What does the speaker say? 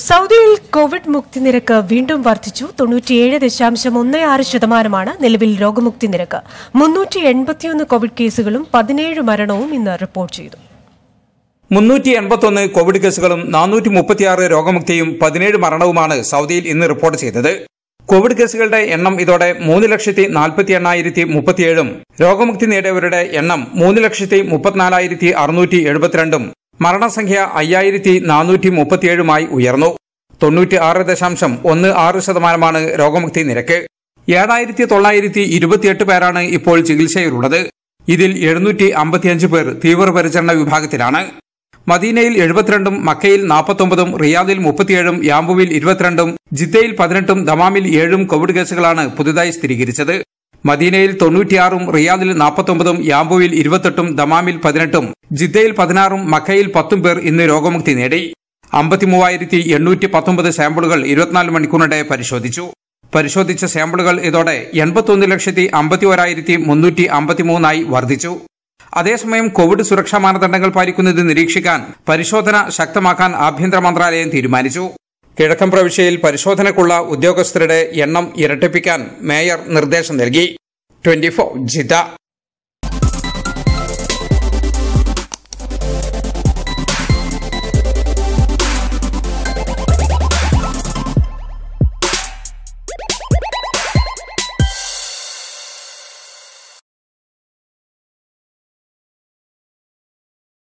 സൗദിയിൽ കോവിഡ് മുക്തി നിരക്ക് വീണ്ടും വർദ്ധിച്ചു തൊണ്ണൂറ്റിയേഴ് ദശാംശം ഒന്ന് ആറ് ശതമാനമാണ് നിലവിൽ രോഗമുക്തി നിരക്ക് മുന്നൂറ്റി എൺപത്തിയൊന്ന് കോവിഡ് കേസുകളും പതിനേഴ് മരണവും ഇന്ന് റിപ്പോർട്ട് ചെയ്തു മുന്നൂറ്റി എൺപത്തൊന്ന് കോവിഡ് കേസുകളും നാനൂറ്റി മുപ്പത്തിയാറ് രോഗമുക്തിയും പതിനേഴ് മരണവുമാണ് സൗദിയിൽ ഇന്ന് റിപ്പോർട്ട് ചെയ്തത് കോവിഡ് കേസുകളുടെ എണ്ണം ഇതോടെ മൂന്ന് ലക്ഷത്തി നാൽപ്പത്തി എണ്ണായിരത്തി മുപ്പത്തിയേഴും രോഗമുക്തി നേടിയവരുടെ എണ്ണം മൂന്ന് ലക്ഷത്തി മുപ്പത്തിനാലായിരത്തി അറുന്നൂറ്റി എഴുപത്തിരണ്ടും മരണസംഖ്യ അയ്യായിരത്തി നാനൂറ്റി മുപ്പത്തിയേഴുമായി ഉയർന്നു തൊണ്ണൂറ്റി ആറ് ദശാംശം ഒന്ന് ആറ് ശതമാനമാണ് രോഗമുക്തി നിരക്ക് ഏഴായിരത്തി തൊള്ളായിരത്തി ഇരുപത്തിയെട്ട് പേരാണ് ഇപ്പോൾ ചികിത്സയിലുള്ളത് ഇതിൽ എഴുന്നൂറ്റി അമ്പത്തിയഞ്ച് പേർ തീവ്രപരിചരണ വിഭാഗത്തിലാണ് മദീനയിൽ എഴുപത്തിരണ്ടും മക്കയിൽ നാൽപ്പത്തൊമ്പതും റിയാദിൽ മുപ്പത്തിയേഴും യാമ്പുവിൽ ഇരുപത്തിരണ്ടും ജിദ്ദയിൽ പതിനെട്ടും ദമാമിൽ ഏഴും കോവിഡ് കേസുകളാണ് പുതുതായി സ്ഥിരീകരിച്ചത് മദീനയിൽ തൊണ്ണൂറ്റിയാറും റിയാദിൽ നാൽപ്പത്തൊമ്പതും യാമ്പുവിൽ ഇരുപത്തെട്ടും ദമാമിൽ പതിനെട്ടും ജിദ്ദയിൽ പതിനാറും മക്കയിൽ പത്തും പേർ ഇന്ന് രോഗമുക്തി നേടി അമ്പത്തിമൂവായിരത്തി എണ്ണൂറ്റി പത്തൊമ്പത് സാമ്പിളുകൾ ഇരുപത്തിനാല് മണിക്കൂറിനിടെ പരിശോധിച്ചു പരിശോധിച്ച സാമ്പിളുകൾ ഇതോടെ എൺപത്തൊന്ന് ലക്ഷത്തി അമ്പത്തി ഒരായിരത്തി മുന്നൂറ്റി അമ്പത്തിമൂന്നായി വർദ്ധിച്ചു അതേസമയം കോവിഡ് സുരക്ഷാ മാനദണ്ഡങ്ങൾ പാലിക്കുന്നത് നിരീക്ഷിക്കാൻ പരിശോധന ശക്തമാക്കാൻ ആഭ്യന്തര മന്ത്രാലയം തീരുമാനിച്ചു കിഴക്കൻ പ്രവിശ്യയിൽ പരിശോധനയ്ക്കുള്ള ഉദ്യോഗസ്ഥരുടെ എണ്ണം ഇരട്ടിപ്പിക്കാൻ മേയർ നിർദ്ദേശം നൽകി ട്വന്റി ഫോർ ജിദ്ദ